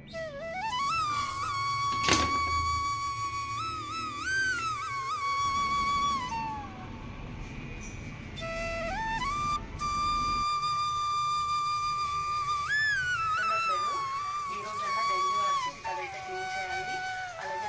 ఉండట్లేదు ఈ రోజన్నా డెంగ్యూ వచ్చి ఇంకా అదైతే క్లీన్ చేయాలి అలాగే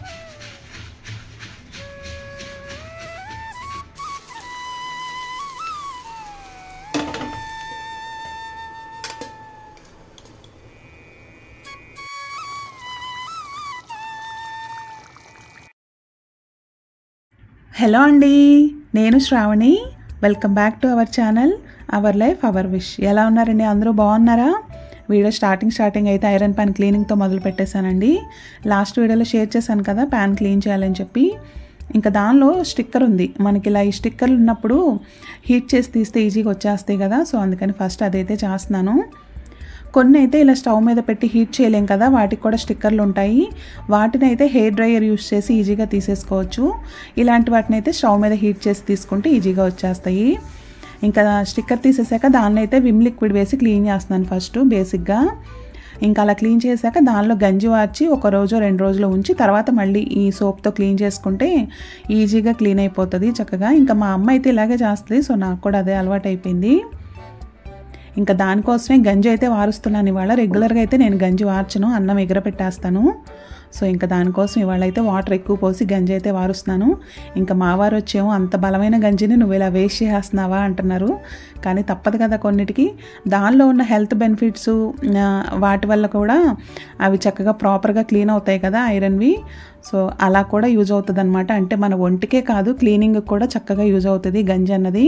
హలో అండి నేను Shravani welcome back to our channel our life our wish ఎలా ఉన్నారండి అందరూ బాగున్నారా వీడియో స్టార్టింగ్ స్టార్టింగ్ అయితే ఐరన్ ప్యాన్ క్లీనింగ్తో మొదలు పెట్టేశానండి లాస్ట్ వీడియోలో షేర్ చేశాను కదా ప్యాన్ క్లీన్ చేయాలని చెప్పి ఇంకా దానిలో స్టిక్కర్ ఉంది మనకి ఇలా ఈ స్టిక్కర్లు ఉన్నప్పుడు హీట్ చేసి తీస్తే ఈజీగా వచ్చేస్తాయి కదా సో అందుకని ఫస్ట్ అదైతే చేస్తున్నాను కొన్ని అయితే ఇలా స్టవ్ మీద పెట్టి హీట్ చేయలేం కదా వాటికి కూడా స్టిక్కర్లు ఉంటాయి వాటిని అయితే హెయిర్ డ్రైయర్ యూస్ చేసి ఈజీగా తీసేసుకోవచ్చు ఇలాంటి వాటిని అయితే స్టవ్ మీద హీట్ చేసి తీసుకుంటే ఈజీగా వచ్చేస్తాయి ఇంకా స్టిక్కర్ తీసేసాక దాన్ని అయితే విమ్ లిక్విడ్ వేసి క్లీన్ చేస్తున్నాను ఫస్ట్ బేసిక్గా ఇంకా అలా క్లీన్ చేశాక దానిలో గంజి వార్చి ఒక రోజు రెండు రోజులు ఉంచి తర్వాత మళ్ళీ ఈ సోప్తో క్లీన్ చేసుకుంటే ఈజీగా క్లీన్ అయిపోతుంది చక్కగా ఇంకా మా అమ్మ అయితే ఇలాగే చేస్తుంది సో నాకు కూడా అదే అలవాటు అయిపోయింది ఇంకా దానికోసమే గంజి అయితే వారుస్తున్నాను ఇవాళ రెగ్యులర్గా అయితే నేను గంజి వార్చను అన్నం ఎగరపెట్టేస్తాను సో ఇంకా దానికోసం ఇవాళ అయితే వాటర్ ఎక్కువ పోసి గంజి అయితే వారుస్తున్నాను ఇంకా మా వారు వచ్చేమో అంత బలమైన గంజిని నువ్వు ఇలా వేస్ట్ చేస్తున్నావా అంటున్నారు కానీ తప్పదు కదా కొన్నిటికి దానిలో ఉన్న హెల్త్ బెనిఫిట్స్ వాటి వల్ల కూడా అవి చక్కగా ప్రాపర్గా క్లీన్ అవుతాయి కదా ఐరన్వి సో అలా కూడా యూజ్ అవుతుంది అనమాట అంటే మన ఒంటికే కాదు క్లీనింగ్ కూడా చక్కగా యూజ్ అవుతుంది గంజి అన్నది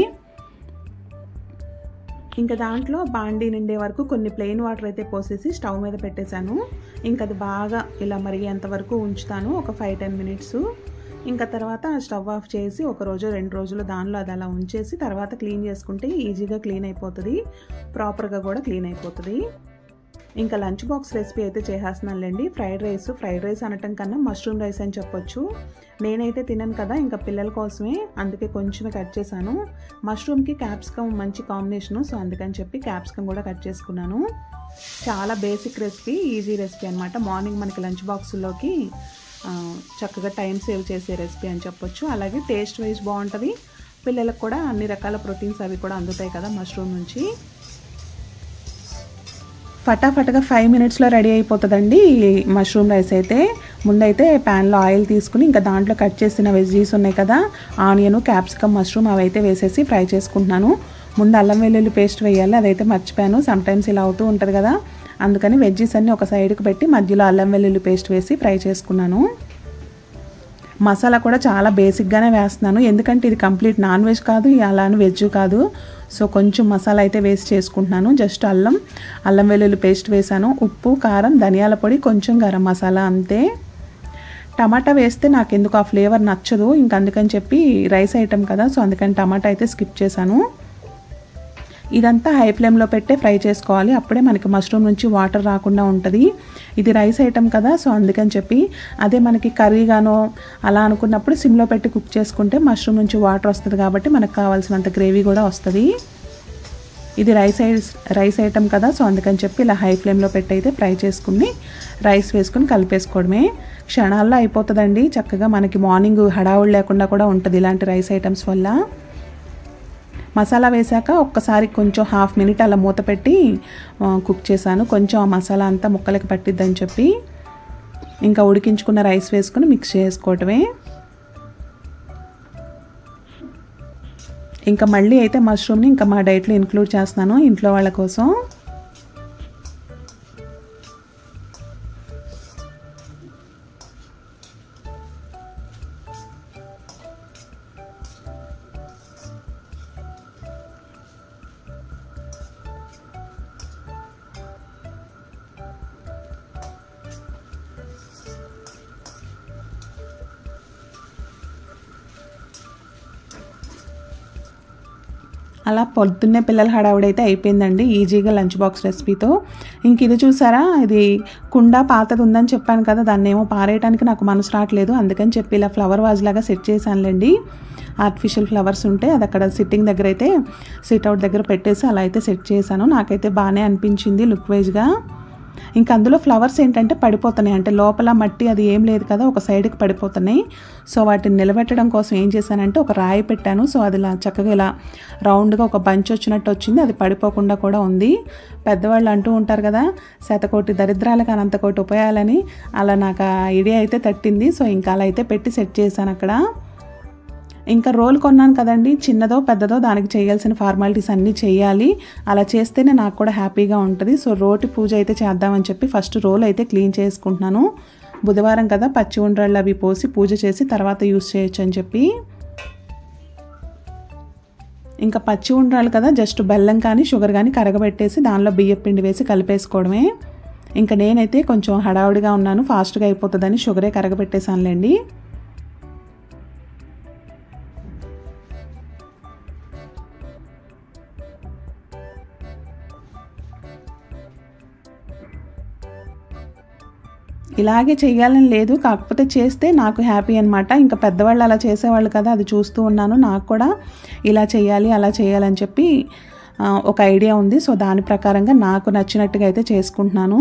ఇంకా దాంట్లో బాండీ నిండే వరకు కొన్ని ప్లెయిన్ వాటర్ అయితే పోసేసి స్టవ్ మీద పెట్టేశాను ఇంకా అది బాగా ఇలా మరిగేంత వరకు ఉంచుతాను ఒక ఫైవ్ టెన్ మినిట్స్ ఇంకా తర్వాత స్టవ్ ఆఫ్ చేసి ఒక రోజు రెండు రోజులు దానిలో అది అలా ఉంచేసి తర్వాత క్లీన్ చేసుకుంటే ఈజీగా క్లీన్ అయిపోతుంది ప్రాపర్గా కూడా క్లీన్ అయిపోతుంది ఇంకా లంచ్ బాక్స్ రెసిపీ అయితే చేసేస్తున్నానులేండి ఫ్రైడ్ రైస్ ఫ్రైడ్ రైస్ అనటం కన్నా మష్రూమ్ రైస్ అని చెప్పొచ్చు నేనైతే తినను కదా ఇంకా పిల్లల కోసమే అందుకే కొంచెమే కట్ చేశాను మష్రూమ్కి క్యాప్సికమ్ మంచి కాంబినేషను సో అందుకని చెప్పి క్యాప్సికమ్ కూడా కట్ చేసుకున్నాను చాలా బేసిక్ రెసిపీ ఈజీ రెసిపీ అనమాట మార్నింగ్ మనకి లంచ్ బాక్సుల్లోకి చక్కగా టైం సేవ్ చేసే రెసిపీ అని చెప్పొచ్చు అలాగే టేస్ట్ వైజ్ బాగుంటుంది పిల్లలకు కూడా అన్ని రకాల ప్రోటీన్స్ అవి కూడా అందుతాయి కదా మష్రూమ్ నుంచి ఫటాఫట్గా ఫైవ్ మినిట్స్లో రెడీ అయిపోతుందండి ఈ మష్రూమ్ రైస్ అయితే ముందైతే ప్యాన్లో ఆయిల్ తీసుకుని ఇంకా దాంట్లో కట్ చేసిన వెజ్జీస్ ఉన్నాయి కదా ఆనియన్ క్యాప్సికమ్ మష్రూమ్ అవి అయితే వేసేసి ఫ్రై చేసుకుంటున్నాను ముందు అల్లం వెల్లుల్లి పేస్ట్ వేయాలి అదైతే మర్చిపోయాను సమ్టైమ్స్ ఇలా అవుతూ ఉంటుంది కదా అందుకని వెజ్జీస్ అన్నీ ఒక సైడ్కి పెట్టి మధ్యలో అల్లం వెల్లుల్లి పేస్ట్ వేసి ఫ్రై చేసుకున్నాను మసాలా కూడా చాలా బేసిక్గానే వేస్తున్నాను ఎందుకంటే ఇది కంప్లీట్ నాన్ వెజ్ కాదు అలానే వెజ్ కాదు సో కొంచెం మసాలా అయితే వేసి చేసుకుంటున్నాను జస్ట్ అల్లం అల్లం వెల్లుల్లి పేస్ట్ వేసాను ఉప్పు కారం ధనియాల పొడి కొంచెం గరం మసాలా అంతే టమాటా వేస్తే నాకు ఎందుకు ఆ ఫ్లేవర్ నచ్చదు ఇంక అందుకని చెప్పి రైస్ ఐటెం కదా సో అందుకని టమాటా అయితే స్కిప్ చేశాను ఇదంతా హై ఫ్లేమ్లో పెట్టే ఫ్రై చేసుకోవాలి అప్పుడే మనకి మష్రూమ్ నుంచి వాటర్ రాకుండా ఉంటుంది ఇది రైస్ ఐటమ్ కదా సో అందుకని చెప్పి అదే మనకి కర్రీగానో అలా అనుకున్నప్పుడు సిమ్లో పెట్టి కుక్ చేసుకుంటే మష్రూమ్ నుంచి వాటర్ వస్తుంది కాబట్టి మనకు కావాల్సినంత గ్రేవీ కూడా వస్తుంది ఇది రైస్ రైస్ ఐటమ్ కదా సో అందుకని చెప్పి ఇలా హై ఫ్లేమ్లో పెట్టి అయితే ఫ్రై చేసుకుని రైస్ వేసుకుని కలిపేసుకోవడమే క్షణాల్లో అయిపోతుందండి చక్కగా మనకి మార్నింగ్ హడావుడు లేకుండా కూడా ఉంటుంది ఇలాంటి రైస్ ఐటమ్స్ వల్ల మసాలా వేశాక ఒక్కసారి కొంచెం హాఫ్ మినిట్ అలా మూత పెట్టి కుక్ చేశాను కొంచెం ఆ మసాలా అంతా ముక్కలకి పట్టిద్దని చెప్పి ఇంకా ఉడికించుకున్న రైస్ వేసుకుని మిక్స్ చేసుకోవటమే ఇంకా మళ్ళీ అయితే మష్రూమ్ని ఇంకా మా డైట్లో ఇంక్లూడ్ చేస్తున్నాను ఇంట్లో వాళ్ళ కోసం అలా పొద్దున్నే పిల్లల హడావుడైతే అయిపోయిందండి ఈజీగా లంచ్ బాక్స్ రెసిపీతో ఇంక ఇది చూసారా ఇది కుండ పాతది ఉందని చెప్పాను కదా దాన్ని ఏమో పారేయడానికి నాకు మనసు రావట్లేదు అందుకని చెప్పి ఇలా ఫ్లవర్ వాజ్ లాగా సెట్ చేశానులేండి ఆర్టిఫిషియల్ ఫ్లవర్స్ ఉంటే అది అక్కడ సిట్టింగ్ దగ్గర అయితే సిట్ అవుట్ దగ్గర పెట్టేసి అలా అయితే సెట్ చేశాను నాకైతే బాగానే అనిపించింది లుక్ వైజ్గా ఇంకా అందులో ఫ్లవర్స్ ఏంటంటే పడిపోతున్నాయి అంటే లోపల మట్టి అది ఏం లేదు కదా ఒక సైడ్కి పడిపోతున్నాయి సో వాటిని నిలబెట్టడం కోసం ఏం చేశానంటే ఒక రాయి పెట్టాను సో అది ఇలా చక్కగా ఇలా రౌండ్గా ఒక బంచ్ వచ్చినట్టు వచ్చింది అది పడిపోకుండా కూడా ఉంది పెద్దవాళ్ళు అంటూ ఉంటారు కదా శతకోటి దరిద్రాలకు అనంతకోటి ఉపాయాలని అలా నాకు ఆ ఐడియా అయితే తట్టింది సో ఇంకా అలా అయితే పెట్టి సెట్ చేశాను అక్కడ ఇంకా రోల్ కొన్నాను కదండి చిన్నదో పెద్దదో దానికి చేయాల్సిన ఫార్మాలిటీస్ అన్నీ చేయాలి అలా చేస్తేనే నాకు కూడా హ్యాపీగా ఉంటుంది సో రోటి పూజ అయితే చేద్దామని చెప్పి ఫస్ట్ రోల్ అయితే క్లీన్ చేసుకుంటున్నాను బుధవారం కదా పచ్చి ఉండ్రాళ్ళు అవి పోసి పూజ చేసి తర్వాత యూస్ చేయొచ్చు అని చెప్పి ఇంకా పచ్చి ఉండ్రాలు కదా జస్ట్ బెల్లం కానీ షుగర్ కానీ కరగబెట్టేసి దానిలో బియ్యం పిండి వేసి కలిపేసుకోవడమే ఇంకా నేనైతే కొంచెం హడావుడిగా ఉన్నాను ఫాస్ట్గా అయిపోతుందని షుగరే కరగబెట్టేసానులేండి ఇలాగే చేయాలని లేదు కాకపోతే చేస్తే నాకు హ్యాపీ అనమాట ఇంకా పెద్దవాళ్ళు అలా చేసేవాళ్ళు కదా అది చూస్తూ ఉన్నాను నాకు కూడా ఇలా చేయాలి అలా చేయాలని చెప్పి ఆ, ఒక ఐడియా ఉంది సో దాని ప్రకారంగా నాకు నచ్చినట్టుగా అయితే చేసుకుంటున్నాను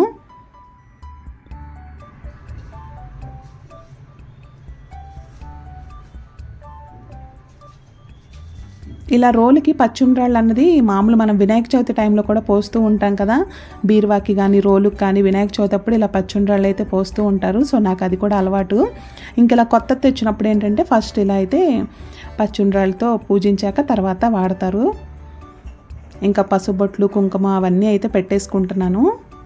ఇలా రోలుకి పచ్చుండ్రాళ్ళు అన్నది మామూలు మనం వినాయక చవితి టైంలో కూడా పోస్తూ ఉంటాం కదా బీరువాకి కానీ రోలుకి కానీ వినాయక చవితి అప్పుడు ఇలా పచ్చుండ్రాళ్ళు అయితే పోస్తూ ఉంటారు సో నాకు అది కూడా అలవాటు ఇంక ఇలా కొత్త తెచ్చినప్పుడు ఏంటంటే ఫస్ట్ ఇలా అయితే పచ్చుండ్రాళ్ళతో పూజించాక తర్వాత వాడతారు ఇంకా పసుబొట్లు కుంకుమ అవన్నీ అయితే పెట్టేసుకుంటున్నాను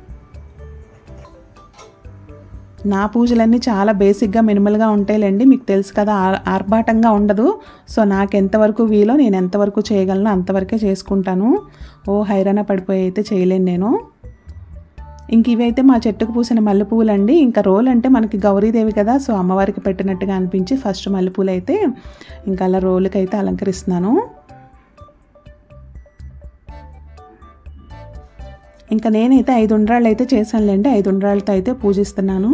నా పూజలన్నీ చాలా బేసిక్గా మినిమల్గా ఉంటాయిలేండి మీకు తెలుసు కదా ఆర్- ఆర్భాటంగా ఉండదు సో నాకు ఎంతవరకు వీలో నేను ఎంతవరకు చేయగలను అంతవరకే చేసుకుంటాను ఓ హైరాణ పడిపోయి అయితే చేయలేను నేను ఇంక ఇవైతే మా చెట్టుకు పూసిన మల్లెపూలు అండి ఇంకా రోల్ అంటే మనకి గౌరీదేవి కదా సో అమ్మవారికి పెట్టినట్టుగా అనిపించి ఫస్ట్ మల్లెపూలు అయితే ఇంకా అలా రోలుకి అయితే అలంకరిస్తున్నాను ఇంకా నేనైతే ఐదు ఉండ్రాళ్ళు అయితే చేశానులేండి ఐదు ఉండ్రాళ్ళతో అయితే పూజిస్తున్నాను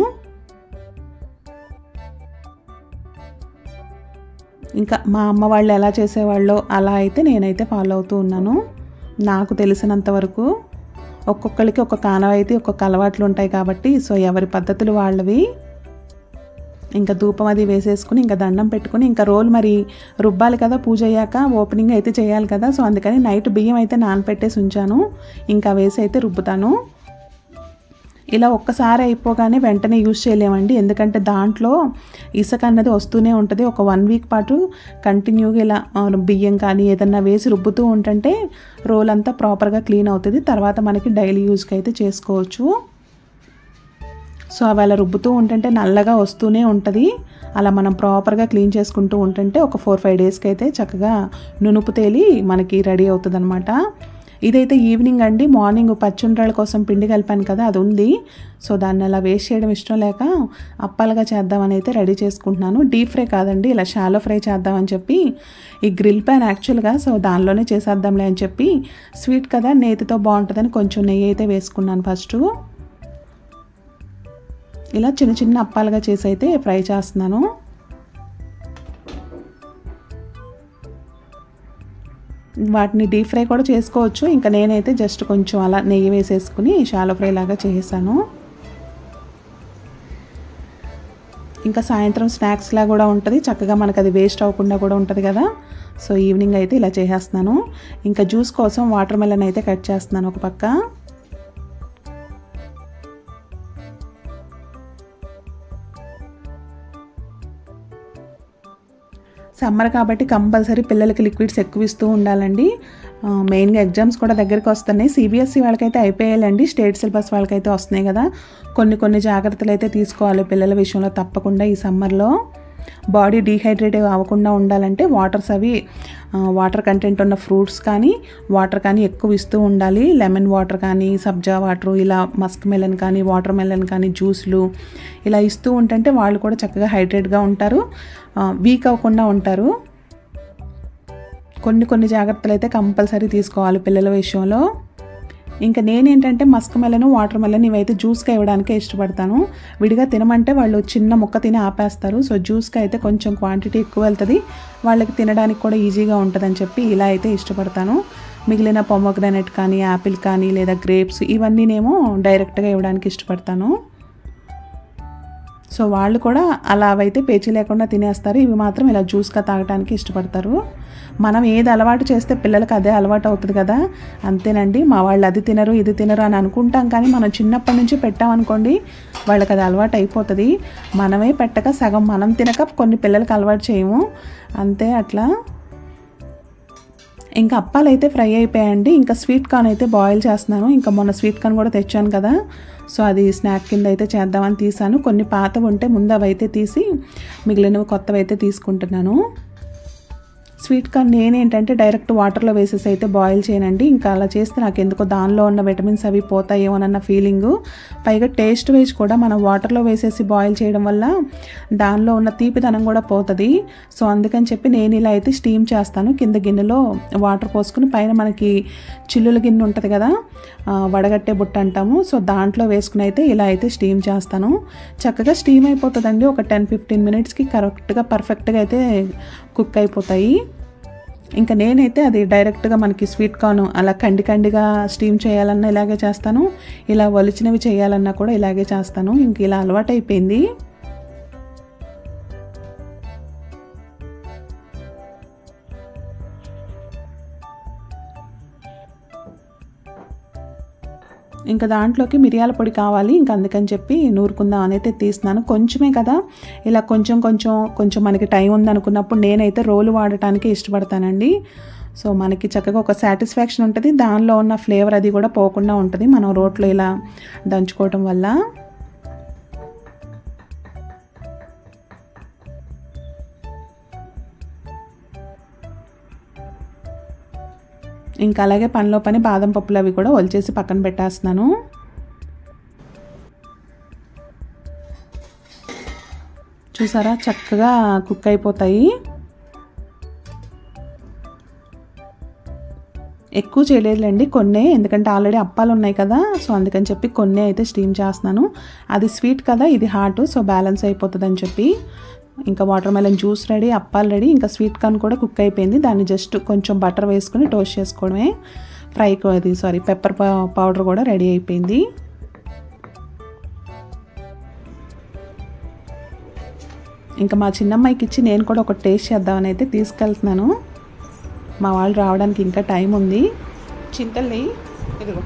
ఇంకా మా అమ్మ వాళ్ళు ఎలా చేసేవాళ్ళో అలా అయితే నేనైతే ఫాలో అవుతూ ఉన్నాను నాకు తెలిసినంత వరకు ఒక్కొక్కరికి ఒక్కొక్క ఆనవాయితీ ఒక్కొక్క అలవాట్లు ఉంటాయి కాబట్టి సో ఎవరి పద్ధతులు వాళ్ళవి ఇంకా ధూపం అది వేసేసుకుని ఇంకా దండం పెట్టుకుని ఇంకా రోల్ మరి రుబ్బాలి కదా పూజ అయ్యాక ఓపెనింగ్ అయితే చేయాలి కదా సో అందుకని నైట్ బియ్యం అయితే నానపెట్టేసి ఉంచాను ఇంకా వేసి అయితే రుబ్బుతాను ఇలా ఒక్కసారి అయిపోగానే వెంటనే యూజ్ చేయలేమండి ఎందుకంటే దాంట్లో ఇసుక అన్నది వస్తూనే ఉంటుంది ఒక వన్ వీక్ పాటు కంటిన్యూగా ఇలా ఆ, బియ్యం కానీ ఏదన్నా వేసి రుబ్బుతూ ఉంటుంటే రోల్ అంతా ప్రాపర్గా క్లీన్ అవుతుంది తర్వాత మనకి డైలీ యూజ్కి అయితే చేసుకోవచ్చు సో అవి అలా రుబ్బుతూ ఉంటుంటే నల్లగా వస్తూనే ఉంటుంది అలా మనం ప్రాపర్గా క్లీన్ చేసుకుంటూ ఉంటుంటే ఒక ఫోర్ ఫైవ్ డేస్కి అయితే చక్కగా నునుపు తేలి మనకి రెడీ అవుతుంది అనమాట ఇదైతే ఈవినింగ్ అండి మార్నింగ్ పచ్చుండ్రాల కోసం పిండి కలిపాను కదా అది ఉంది సో దాన్ని అలా వేస్ట్ చేయడం ఇష్టం లేక అప్పాలుగా చేద్దామని అయితే రెడీ చేసుకుంటున్నాను డీప్ ఫ్రై కాదండి ఇలా షాలో ఫ్రై చేద్దామని చెప్పి ఈ గ్రిల్ ప్యాన్ యాక్చువల్గా సో దానిలోనే చేసేద్దాంలే అని చెప్పి స్వీట్ కదా నేతితో బాగుంటుందని కొంచెం నెయ్యి అయితే వేసుకున్నాను ఫస్ట్ ఇలా చిన్న చిన్న అప్పాలుగా చేసి అయితే ఫ్రై చేస్తున్నాను వాటిని డీప్ ఫ్రై కూడా చేసుకోవచ్చు ఇంకా నేనైతే జస్ట్ కొంచెం అలా నెయ్యి వేసేసుకుని షాలో ఫ్రై లాగా చేసేసాను ఇంకా సాయంత్రం స్నాక్స్లా కూడా ఉంటుంది చక్కగా మనకు అది వేస్ట్ అవ్వకుండా కూడా ఉంటుంది కదా సో ఈవినింగ్ అయితే ఇలా చేసేస్తున్నాను ఇంకా జ్యూస్ కోసం వాటర్ మెలన్ అయితే కట్ చేస్తున్నాను ఒక పక్క సమ్మర్ కాబట్టి కంపల్సరీ పిల్లలకి లిక్విడ్స్ ఎక్కువ ఇస్తూ ఉండాలండి ఆ, మెయిన్గా ఎగ్జామ్స్ కూడా దగ్గరికి వస్తున్నాయి సిబిఎస్ఈ వాళ్ళకైతే అయిపోయాలండి స్టేట్ సిలబస్ వాళ్ళకైతే వస్తున్నాయి కదా కొన్ని కొన్ని జాగ్రత్తలు అయితే తీసుకోవాలి పిల్లల విషయంలో తప్పకుండా ఈ సమ్మర్లో బాడీ డీహైడ్రేట్ అవ్వకుండా ఉండాలంటే వాటర్స్ అవి ఆ, వాటర్ కంటెంట్ ఉన్న ఫ్రూట్స్ కానీ వాటర్ కానీ ఎక్కువ ఇస్తూ ఉండాలి లెమన్ వాటర్ కానీ సబ్జా వాటర్ ఇలా మస్క్ మెలన్ కానీ వాటర్ మెలన్ కానీ జ్యూస్లు ఇలా ఇస్తూ ఉంటుంటే వాళ్ళు కూడా చక్కగా హైడ్రేట్గా ఉంటారు వీక్ అవ్వకుండా ఉంటారు కొన్ని కొన్ని జాగ్రత్తలు అయితే కంపల్సరీ తీసుకోవాలి పిల్లల విషయంలో ఇంకా నేనేంటంటే మస్క్ మెలను వాటర్ మెలన్ ఇవైతే జ్యూస్గా ఇవ్వడానికే ఇష్టపడతాను విడిగా తినమంటే వాళ్ళు చిన్న ముక్క తిని ఆపేస్తారు సో జ్యూస్గా అయితే కొంచెం క్వాంటిటీ ఎక్కువ వెళ్తుంది వాళ్ళకి తినడానికి కూడా ఈజీగా ఉంటుందని చెప్పి ఇలా అయితే ఇష్టపడతాను మిగిలిన పొమోగ్రానైట్ కానీ యాపిల్ కానీ లేదా గ్రేప్స్ ఇవన్నీనేమో డైరెక్ట్గా ఇవ్వడానికి ఇష్టపడతాను సో వాళ్ళు కూడా అలా అవైతే పేచీ లేకుండా తినేస్తారు ఇవి మాత్రం ఇలా జ్యూస్గా తాగడానికి ఇష్టపడతారు మనం ఏది అలవాటు చేస్తే పిల్లలకి అదే అలవాటు అవుతుంది కదా అంతేనండి మా వాళ్ళు అది తినరు ఇది తినరు అని అనుకుంటాం కానీ మనం చిన్నప్పటి నుంచి పెట్టామనుకోండి వాళ్ళకి అది అలవాటు అయిపోతుంది మనమే పెట్టక సగం మనం తినక కొన్ని పిల్లలకి అలవాటు చేయము అంతే అట్లా ఇంకా అప్పాలు అయితే ఫ్రై అయిపోయాయండి ఇంకా స్వీట్ కార్న్ అయితే బాయిల్ చేస్తున్నాను ఇంకా మొన్న స్వీట్ కార్న్ కూడా తెచ్చాను కదా సో అది స్నాక్ కింద అయితే చేద్దామని తీసాను కొన్ని పాతవి ఉంటే ముందు అవి అయితే తీసి మిగిలినవి కొత్తవి అయితే తీసుకుంటున్నాను స్వీట్ కార్న్ నేనేంటంటే డైరెక్ట్ వాటర్లో వేసేసి అయితే బాయిల్ చేయనండి ఇంకా అలా చేస్తే నాకు ఎందుకో దానిలో ఉన్న విటమిన్స్ అవి పోతాయేమోనన్న ఫీలింగు పైగా టేస్ట్ వేసి కూడా మనం వాటర్లో వేసేసి బాయిల్ చేయడం వల్ల దానిలో ఉన్న తీపిదనం కూడా పోతుంది సో అందుకని చెప్పి నేను ఇలా అయితే స్టీమ్ చేస్తాను కింద గిన్నెలో వాటర్ పోసుకుని పైన మనకి చిల్లుల గిన్నె ఉంటుంది కదా ఆ, వడగట్టే బుట్ట అంటాము సో దాంట్లో వేసుకుని అయితే ఇలా అయితే స్టీమ్ చేస్తాను చక్కగా స్టీమ్ అయిపోతుందండి ఒక టెన్ ఫిఫ్టీన్ మినిట్స్కి కరెక్ట్గా పర్ఫెక్ట్గా అయితే కుక్ అయిపోతాయి ఇంకా నేనైతే అది డైరెక్ట్గా మనకి స్వీట్ కార్న్ అలా కండి కండిగా స్టీమ్ చేయాలన్నా ఇలాగే చేస్తాను ఇలా ఒలిచినవి చేయాలన్నా కూడా ఇలాగే చేస్తాను ఇంక ఇలా అలవాటు అయిపోయింది ఇంకా దాంట్లోకి మిరియాల పొడి కావాలి ఇంకా అందుకని చెప్పి నూరుకుందాం అని అయితే తీస్తున్నాను కొంచెమే కదా ఇలా కొంచెం కొంచెం కొంచెం మనకి టైం ఉంది అనుకున్నప్పుడు నేనైతే రోలు వాడటానికి ఇష్టపడతానండి సో మనకి చక్కగా ఒక సాటిస్ఫాక్షన్ ఉంటుంది దానిలో ఉన్న ఫ్లేవర్ అది కూడా పోకుండా ఉంటుంది మనం రోట్లో ఇలా దంచుకోవటం వల్ల ఇంకా అలాగే పనిలో పని బాదం పప్పులు అవి కూడా ఒలిచేసి పక్కన పెట్టేస్తున్నాను చూసారా చక్కగా కుక్ అయిపోతాయి ఎక్కువ చేయలేదులేండి కొన్నే ఎందుకంటే ఆల్రెడీ అప్పాలు ఉన్నాయి కదా సో అందుకని చెప్పి కొన్నే అయితే స్టీమ్ చేస్తున్నాను అది స్వీట్ కదా ఇది హాట్ సో బ్యాలెన్స్ అయిపోతుంది అని చెప్పి ఇంకా వాటర్ మెలన్ జ్యూస్ రెడీ అప్పాలు రెడీ ఇంకా స్వీట్ కార్న్ కూడా కుక్ అయిపోయింది దాన్ని జస్ట్ కొంచెం బటర్ వేసుకుని టోస్ట్ చేసుకోవడమే ఫ్రై అది సారీ పెప్పర్ పౌడర్ కూడా రెడీ అయిపోయింది ఇంకా మా చిన్నమ్మాయికి ఇచ్చి నేను కూడా ఒక టేస్ట్ చేద్దామని అయితే తీసుకెళ్తున్నాను మా వాళ్ళు రావడానికి ఇంకా టైం ఉంది చింతల్ని ఇదిగో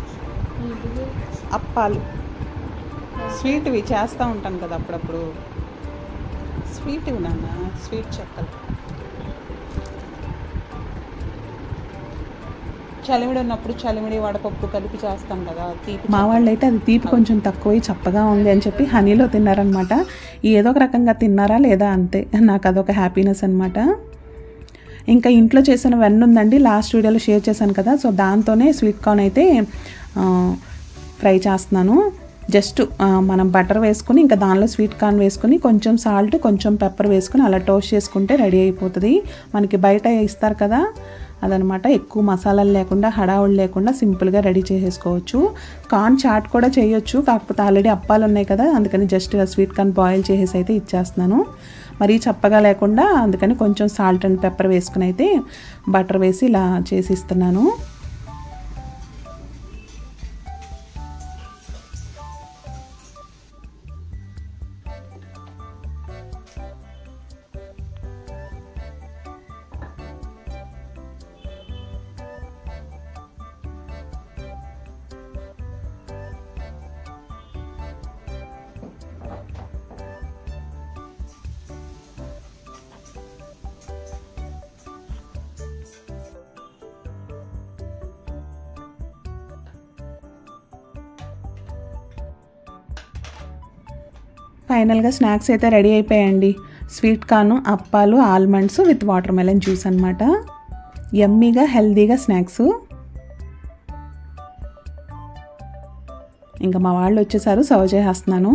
అప్పాలు స్వీట్ ఇవి చేస్తూ ఉంటాను కదా అప్పుడప్పుడు స్వీట్ ఇవి నాన్న స్వీట్ చెక్కలు చలిమిడి ఉన్నప్పుడు చలిమిడి వడపప్పు కలిపి చేస్తాం కదా తీపి మా వాళ్ళు అయితే అది తీపి కొంచెం తక్కువ చప్పగా ఉంది అని చెప్పి హనీలో తిన్నారనమాట ఏదో ఒక రకంగా తిన్నారా లేదా అంతే నాకు అదొక హ్యాపీనెస్ అనమాట ఇంకా ఇంట్లో చేసిన వెన్న ఉందండి లాస్ట్ వీడియోలో షేర్ చేశాను కదా సో దాంతోనే స్వీట్ కార్న్ అయితే ఆ, ఫ్రై చేస్తున్నాను జస్ట్ ఆ, మనం బటర్ వేసుకుని ఇంకా దానిలో స్వీట్ కార్న్ వేసుకుని కొంచెం సాల్ట్ కొంచెం పెప్పర్ వేసుకుని అలా టోస్ట్ చేసుకుంటే రెడీ అయిపోతుంది మనకి బయట ఇస్తారు కదా అదనమాట ఎక్కువ మసాలాలు లేకుండా హడావులు లేకుండా సింపుల్గా రెడీ చేసేసుకోవచ్చు కార్న్ చాట్ కూడా చేయొచ్చు కాకపోతే ఆల్రెడీ అప్పాలు ఉన్నాయి కదా అందుకని జస్ట్ స్వీట్ కార్న్ బాయిల్ చేసేసి అయితే ఇచ్చేస్తున్నాను మరీ చప్పగా లేకుండా అందుకని కొంచెం సాల్ట్ అండ్ పెప్పర్ వేసుకుని అయితే బటర్ వేసి ఇలా చేసి ఇస్తున్నాను ఫైనల్గా స్నాక్స్ అయితే రెడీ అయిపోయాయండి స్వీట్ కార్న్ అప్పాలు almonds with watermelon juice అనమాట యమ్మీగా హెల్తీగా స్నాక్స్ ఇంకా మా వాళ్ళు వచ్చేసారు సర్వ్ చేసేస్తున్నాను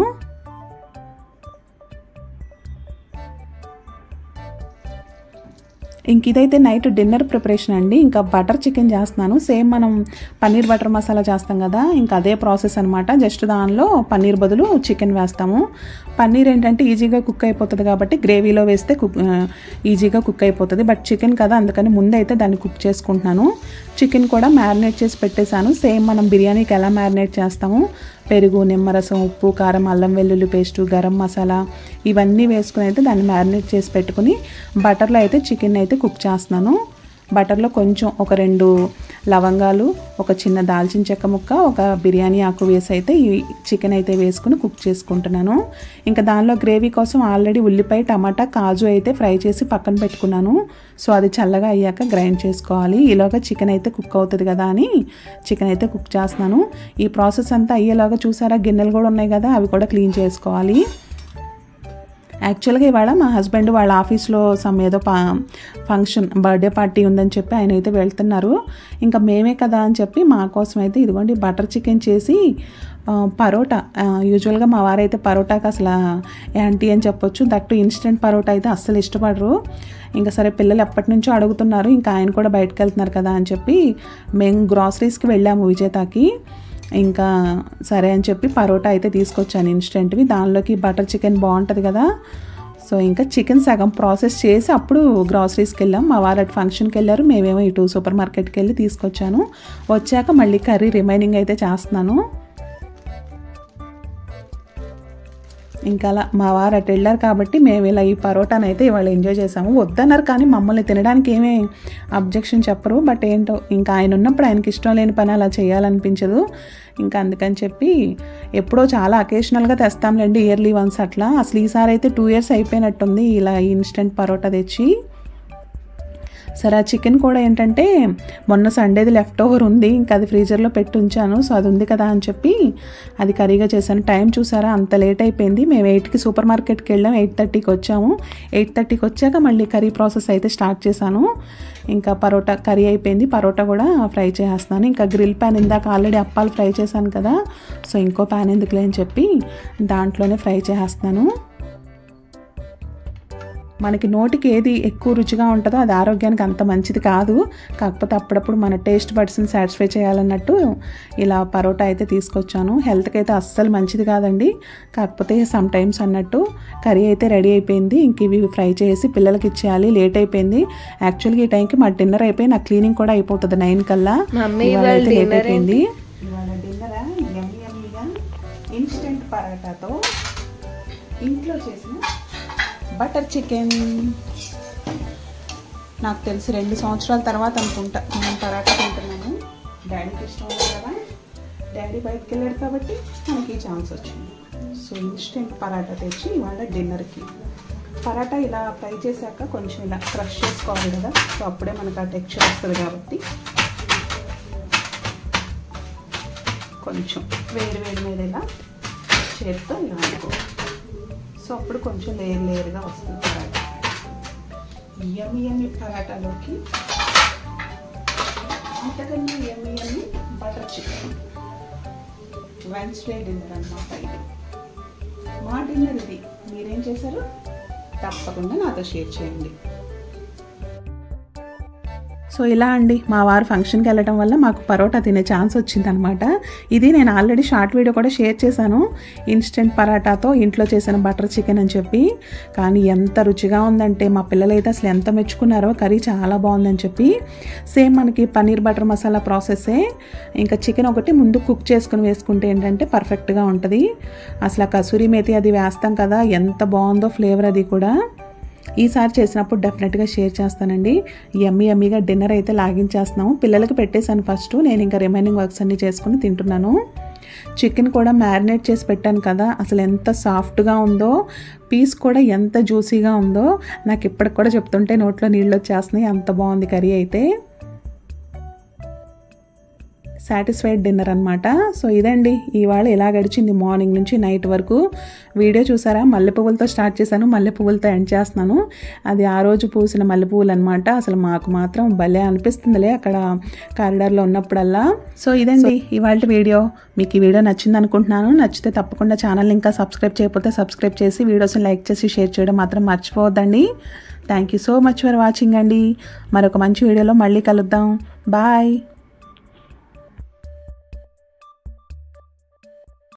ఇంక ఇదైతే నైట్ డిన్నర్ ప్రిపరేషన్ అండి ఇంకా బటర్ చికెన్ చేస్తున్నాను సేమ్ మనం పన్నీర్ బటర్ మసాలా చేస్తాం కదా ఇంకా అదే ప్రాసెస్ అనమాట జస్ట్ దానిలో పన్నీర్ బదులు చికెన్ వేస్తాము పన్నీర్ ఏంటంటే ఈజీగా కుక్ అయిపోతుంది కాబట్టి గ్రేవీలో వేస్తే కుక్ ఆ, ఈజీగా కుక్ అయిపోతుంది బట్ చికెన్ కదా అందుకని ముందైతే దాన్ని కుక్ చేసుకుంటున్నాను చికెన్ కూడా మ్యారినేట్ చేసి పెట్టేశాను సేమ్ మనం బిర్యానీకి ఎలా మ్యారినేట్ చేస్తాము పెరుగు నిమ్మరసం ఉప్పు కారం అల్లం వెల్లుల్లి పేస్టు గరం మసాలా ఇవన్నీ వేసుకుని అయితే దాన్ని మ్యారినేట్ చేసి పెట్టుకుని బటర్లో అయితే చికెన్ అయితే కుక్ చేస్తున్నాను బటర్లో కొంచెం ఒక రెండు లవంగాలు ఒక చిన్న దాల్చిన చెక్క ముక్క ఒక బిర్యానీ ఆకు వేసి అయితే ఈ చికెన్ అయితే వేసుకుని కుక్ చేసుకుంటున్నాను ఇంకా దానిలో గ్రేవీ కోసం ఆల్రెడీ ఉల్లిపాయ టమాటా కాజు అయితే ఫ్రై చేసి పక్కన పెట్టుకున్నాను సో అది చల్లగా అయ్యాక గ్రైండ్ చేసుకోవాలి ఈలోగా చికెన్ అయితే కుక్ అవుతుంది కదా అని చికెన్ అయితే కుక్ చేస్తున్నాను ఈ ప్రాసెస్ అంతా అయ్యేలాగా చూసారా గిన్నెలు కూడా ఉన్నాయి కదా అవి కూడా క్లీన్ చేసుకోవాలి యాక్చువల్గా ఇవాళ మా హస్బెండ్ వాళ్ళ ఆఫీస్లో సమ్ ఏదో పా ఫంక్షన్ బర్త్డే పార్టీ ఉందని చెప్పి ఆయన అయితే వెళ్తున్నారు ఇంకా మేమే కదా అని చెప్పి మా కోసం అయితే ఇదిగోండి బటర్ చికెన్ చేసి ఆ, పరోటా ఆ, యూజువల్గా మా వారైతే పరోటాకి అసలు యాంటీ అని చెప్పొచ్చు దట్టు ఇన్స్టెంట్ పరోటా అయితే అస్సలు ఇష్టపడరు ఇంకా సరే పిల్లలు ఎప్పటి నుంచో అడుగుతున్నారు ఇంకా ఆయన కూడా బయటకు వెళ్తున్నారు కదా అని చెప్పి మేము గ్రాసరీస్కి వెళ్ళాము విజేతాకి ఇంకా సరే అని చెప్పి పరోటా అయితే తీసుకొచ్చాను ఇన్స్టెంట్వి దానిలోకి బటర్ చికెన్ బాగుంటుంది కదా సో ఇంకా చికెన్ సగం ప్రాసెస్ చేసి అప్పుడు గ్రాసరీస్కి వెళ్ళాం మా వారు అటు ఫంక్షన్కి వెళ్ళారు మేమేమో ఇటు సూపర్ మార్కెట్కి వెళ్ళి తీసుకొచ్చాను వచ్చాక మళ్ళీ కర్రీ రిమైనింగ్ అయితే చేస్తున్నాను ఇంకా అలా మా వారు అటు వెళ్ళారు కాబట్టి మేము ఇలా ఈ పరోటాను అయితే ఇవాళ ఎంజాయ్ చేసాము వద్దన్నారు కానీ మమ్మల్ని తినడానికి ఏమీ అబ్జెక్షన్ చెప్పరు బట్ ఏంటో ఇంకా ఆయన ఉన్నప్పుడు ఆయనకి ఇష్టం లేని పని అలా చేయాలనిపించదు ఇంకా అందుకని చెప్పి ఎప్పుడో చాలా అకేషనల్గా తెస్తాంలేండి ఇయర్లీ వన్స్ అట్లా అసలు ఈసారి అయితే టూ ఇయర్స్ అయిపోయినట్టుంది ఇలా ఇన్స్టెంట్ పరోటా తెచ్చి సరే ఆ చికెన్ కూడా ఏంటంటే మొన్న సండేది లెఫ్ట్ ఓవర్ ఉంది ఇంకా అది ఫ్రీజర్లో పెట్టి ఉంచాను సో అది ఉంది కదా అని చెప్పి అది కర్రీగా చేశాను టైం చూసారా అంత లేట్ అయిపోయింది మేము ఎయిట్కి సూపర్ మార్కెట్కి వెళ్ళాం ఎయిట్ థర్టీకి వచ్చాము ఎయిట్ థర్టీకి వచ్చాక మళ్ళీ కర్రీ ప్రాసెస్ అయితే స్టార్ట్ చేశాను ఇంకా పరోటా కర్రీ అయిపోయింది పరోటా కూడా ఫ్రై చేసేస్తున్నాను ఇంకా గ్రిల్ ప్యాన్ ఇందాక ఆల్రెడీ అప్పాలు ఫ్రై చేశాను కదా సో ఇంకో ప్యాన్ ఎందుకులే అని చెప్పి దాంట్లోనే ఫ్రై చేసేస్తున్నాను మనకి నోటికి ఏది ఎక్కువ రుచిగా ఉంటుందో అది ఆరోగ్యానికి అంత మంచిది కాదు కాకపోతే అప్పుడప్పుడు మన టేస్ట్ బడ్స్ని సాటిస్ఫై చేయాలన్నట్టు ఇలా పరోటా అయితే తీసుకొచ్చాను హెల్త్కి అయితే అస్సలు మంచిది కాదండి కాకపోతే సమ్ టైమ్స్ అన్నట్టు కర్రీ అయితే రెడీ అయిపోయింది ఇంక ఇవి ఫ్రై చేసి పిల్లలకి ఇచ్చేయాలి లేట్ అయిపోయింది యాక్చువల్గా ఈ టైంకి మా డిన్నర్ అయిపోయి నా క్లీనింగ్ కూడా అయిపోతుంది నైన్ కల్లా మమ్మీ, ఇవాళ ఇవాళ అయితే లేట్ dinner అయిపోయింది ఇవాళ డిన్నర్ యమ్మీ యమ్మీగా ఇన్స్టెంట్ పరాటాతో ఇంట్లో చేసిన బటర్ చికెన్ నాకు తెలిసి రెండు సంవత్సరాల తర్వాత అనుకుంటా మనం పరాటా తింటున్నాము డాడీకి ఇష్టం ఉంది కదా డాడీ బయటకు వెళ్ళాడు కాబట్టి మనకి ఈ ఛాన్స్ వచ్చింది సో ఇన్స్టెంట్ పరాటా తెచ్చి ఇవాళ డిన్నర్కి పరాటా ఇలా ఫ్రై చేశాక కొంచెం ఇలా క్రష్ చేసుకోవాలి కదా సో అప్పుడే మనకు ఆ టెక్స్చర్ వస్తుంది కాబట్టి కొంచెం వేడి వేడి మీద ఇలా చేతితో ఇలా అనుకోవాలి సో అప్పుడు కొంచెం లేయర్ లేయర్గా వస్తుంది పరాటా యమ్మి యమ్మి పరాటాలోకి అంతకన్నా yummy yummy butter chicken Wednesday dinner అనమాట ఇది మా డిన్నర్ ఇది మీరేం చేశారు తప్పకుండా నాతో షేర్ చేయండి సో ఇలా అండి మా వారు ఫంక్షన్కి వెళ్ళడం వల్ల మాకు పరోటా తినే ఛాన్స్ వచ్చిందనమాట ఇది నేను ఆల్రెడీ షార్ట్ వీడియో కూడా షేర్ చేశాను ఇన్స్టెంట్ పరాటాతో ఇంట్లో చేసిన బటర్ చికెన్ అని చెప్పి కానీ ఎంత రుచిగా ఉందంటే మా పిల్లలైతే అసలు ఎంత మెచ్చుకున్నారో కర్రీ చాలా బాగుందని చెప్పి సేమ్ మనకి పన్నీర్ బటర్ మసాలా ప్రాసెస్సే ఇంకా చికెన్ ఒకటి ముందు కుక్ చేసుకుని వేసుకుంటే ఏంటంటే పర్ఫెక్ట్గా ఉంటుంది అసలు ఆ కసూరి మేతి అది వేస్తాం కదా ఎంత బాగుందో ఫ్లేవర్ అది కూడా ఈసారి చేసినప్పుడు డెఫినెట్గా షేర్ చేస్తానండి ఎమ్మి ఎమ్మిగా డిన్నర్ అయితే లాగించేస్తున్నాము పిల్లలకి పెట్టేశాను ఫస్ట్ నేను ఇంకా రిమైనింగ్ వర్క్స్ అన్నీ చేసుకుని తింటున్నాను చికెన్ కూడా మ్యారినేట్ చేసి పెట్టాను కదా అసలు ఎంత సాఫ్ట్గా ఉందో పీస్ కూడా ఎంత జ్యూసీగా ఉందో నాకు ఇప్పటికి కూడా చెప్తుంటే నోట్లో నీళ్ళు వచ్చేస్తున్నాయి అంత బాగుంది కర్రీ అయితే సాటిస్ఫైడ్ డిన్నర్ అనమాట సో ఇదండి ఇవాళ ఇలా గడిచింది మార్నింగ్ నుంచి నైట్ వరకు వీడియో చూసారా మల్లె పువ్వులతో స్టార్ట్ చేశాను మల్లె పువ్వులతో ఎండ్ చేస్తున్నాను అది ఆ రోజు పూసిన మల్లె పువ్వులు అనమాట అసలు మాకు మాత్రం భలే అనిపిస్తుందిలే అక్కడ కారిడార్లో ఉన్నప్పుడల్లా సో ఇదండి ఇవాళ వీడియో మీకు ఈ వీడియో నచ్చింది అనుకుంటున్నాను నచ్చితే తప్పకుండా ఛానల్ ఇంకా సబ్స్క్రైబ్ చేయకపోతే సబ్స్క్రైబ్ చేసి వీడియోస్ని లైక్ చేసి షేర్ చేయడం మాత్రం మర్చిపోవద్దండి thank you so much for watching అండి మరొక మంచి వీడియోలో మళ్ళీ కలుద్దాం బాయ్